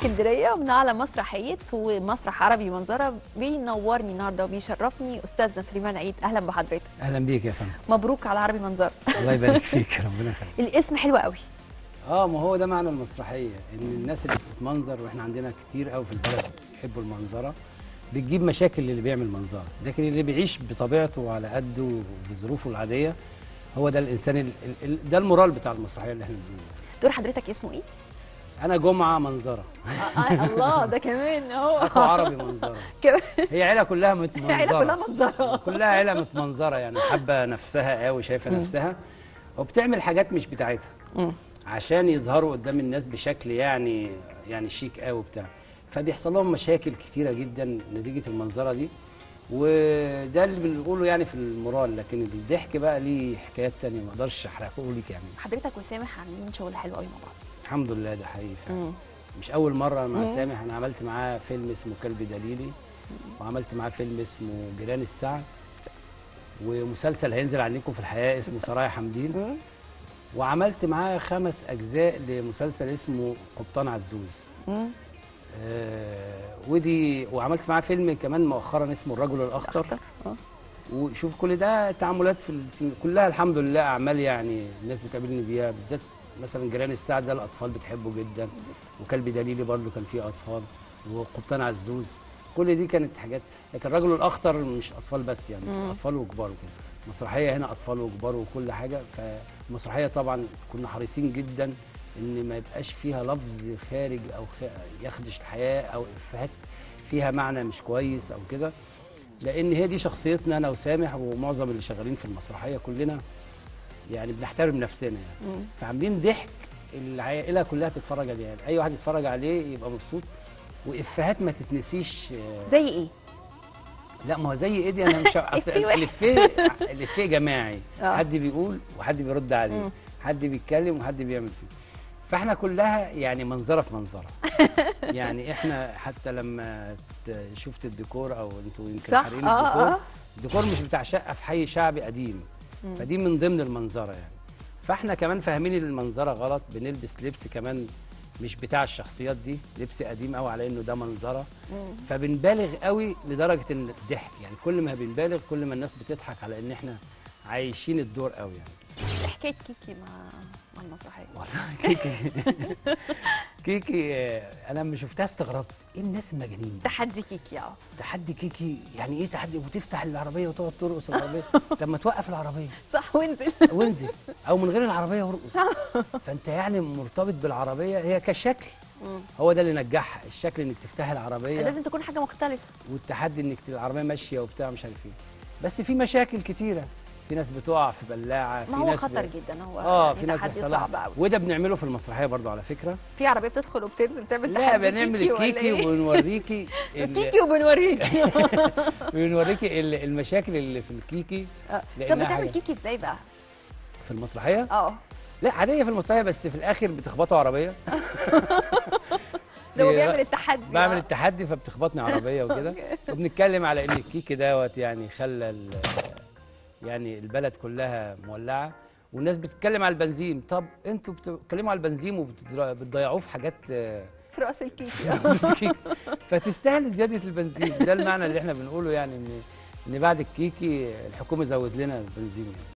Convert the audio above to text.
اسكندريه ومن على مسرحيه ومسرح عربي منظره بينورني النهارده وبيشرفني استاذنا سليمان عيد اهلا بحضرتك اهلا بيك يا فندم مبروك على عربي منظره الله يبارك فيك ربنا يخليك الاسم حلو قوي اه ما هو ده معنى المسرحيه ان الناس اللي بتتمنظر واحنا عندنا كتير قوي في البلد بيحبوا المنظره بتجيب مشاكل للي بيعمل منظره لكن اللي بيعيش بطبيعته وعلى قده وبظروفه العاديه هو ده الانسان ال... ال... ده المورال بتاع المسرحيه اللي احنا بنقوله دور حضرتك اسمه ايه انا جمعه منظره آه آه الله ده كمان اهو اخو عربي منظره كمان هي عيله كلها متمنظره عيله كلها منظره كلها عيله متمنظره يعني حابه نفسها قوي شايفه نفسها وبتعمل حاجات مش بتاعتها مم. عشان يظهروا قدام الناس بشكل يعني يعني شيك قوي بتاع فبيحصل لهم مشاكل كتيره جدا نتيجه المنظره دي وده اللي بنقوله يعني في المورال لكن الضحك بقى ليه حكايات تانية ما اقدرش احرقه لك يعني حضرتك وسامح عاملين شغل حلو قوي مع بعض الحمد لله ده حقيقي فعلا. مم. مش اول مره مع مم. سامح انا عملت معاه فيلم اسمه كلب دليلي وعملت معاه فيلم اسمه جيران السعد ومسلسل هينزل عليكم في الحياه اسمه سرايا حمدين مم. وعملت معاه خمس اجزاء لمسلسل اسمه قبطان عزوز مم. آه ودي وعملت معاه فيلم كمان مؤخرا اسمه الرجل الاخضر أخضر. آه. وشوف كل ده تعاملات في السن... كلها الحمد لله اعمال يعني الناس بتقابلني بيها بالذات مثلا جيران السعد ده الاطفال بتحبه جدا وكلب دليلي برضو كان فيه اطفال وقبطان عزوز كل دي كانت حاجات لكن الرجل الاخضر مش اطفال بس يعني مم. اطفال وكبار وكده مسرحيه هنا اطفال وكبار وكل حاجه فالمسرحيه طبعا كنا حريصين جدا ان ما يبقاش فيها لفظ خارج او خ... يخدش الحياه او افيهات فيها معنى مش كويس او كده لان هي دي شخصيتنا انا وسامح ومعظم اللي شغالين في المسرحيه كلنا يعني بنحترم نفسنا يعني مم. فعاملين ضحك العائله كلها تتفرج عليه يعني اي واحد يتفرج عليه يبقى مبسوط وافيهات ما تتنسيش آه، زي ايه لا ما هو زي ايه دي انا مش اصل إفيه واحد. الافيه الافيه جماعي آه. حد بيقول وحد بيرد عليه مم. حد بيتكلم وحد بيعمل فيه فاحنا كلها يعني منظره في منظره يعني احنا حتى لما ت- شفت الديكور او انتوا يمكن صح حارين اه الديكور اه الديكور مش بتاع شقه في حي شعبي قديم مم. فدي من ضمن المنظره يعني فاحنا كمان فاهمين المنظره غلط بنلبس لبس كمان مش بتاع الشخصيات دي لبس قديم قوي على انه ده منظره مم. فبنبالغ قوي لدرجه ان الضحك يعني كل ما بنبالغ كل ما الناس بتضحك على ان احنا عايشين الدور قوي يعني حكايه كيكي مع مع المسرحيه والله كيكي كيكي آه، انا لما شفتها استغربت ايه الناس المجانين دي؟ تحدي كيكي اه تحدي كيكي يعني ايه تحدي وتفتح العربيه وتقعد ترقص العربيه طب ما توقف العربيه صح وانزل وانزل او من غير العربيه وارقص فانت يعني مرتبط بالعربيه هي كشكل مم. هو ده اللي نجحها الشكل انك تفتحي العربيه لازم تكون حاجه مختلفه والتحدي انك العربيه ماشيه وبتاع مش عارف ايه بس في مشاكل كتيره في ناس بتقع في بلاعه في ما هو ناس خطر ب... جدا هو اه يعني في ناس تحدي بيحصل صعب لها قوي وده بنعمله في المسرحيه برضو على فكره في عربيه بتدخل وبتنزل تعمل لا تحدي بنعمل كيكي ولا الكيكي إيه؟ وبنوريكي ال- كيكي وبنوريكي بنوريكي ال- المشاكل اللي في الكيكي آه. طب لأنها بتعمل حاجة- كيكي ازاي بقى؟ في المسرحيه اه لا عاديه في المسرحيه بس في الاخر بتخبطوا عربيه ده هو في- بيعمل التحدي بعمل آه. التحدي فبتخبطني عربيه وكده وبنتكلم على ان الكيكي دوت يعني خلى ال- يعني البلد كلها مولعه والناس بتتكلم على البنزين طب انتوا بتتكلموا على البنزين وبتضيعوه في حاجات آه، في راس الكيكي كيك. فتستاهل زياده البنزين ده المعنى اللي احنا بنقوله يعني ان ان بعد الكيكي الحكومه زود لنا البنزين يعني.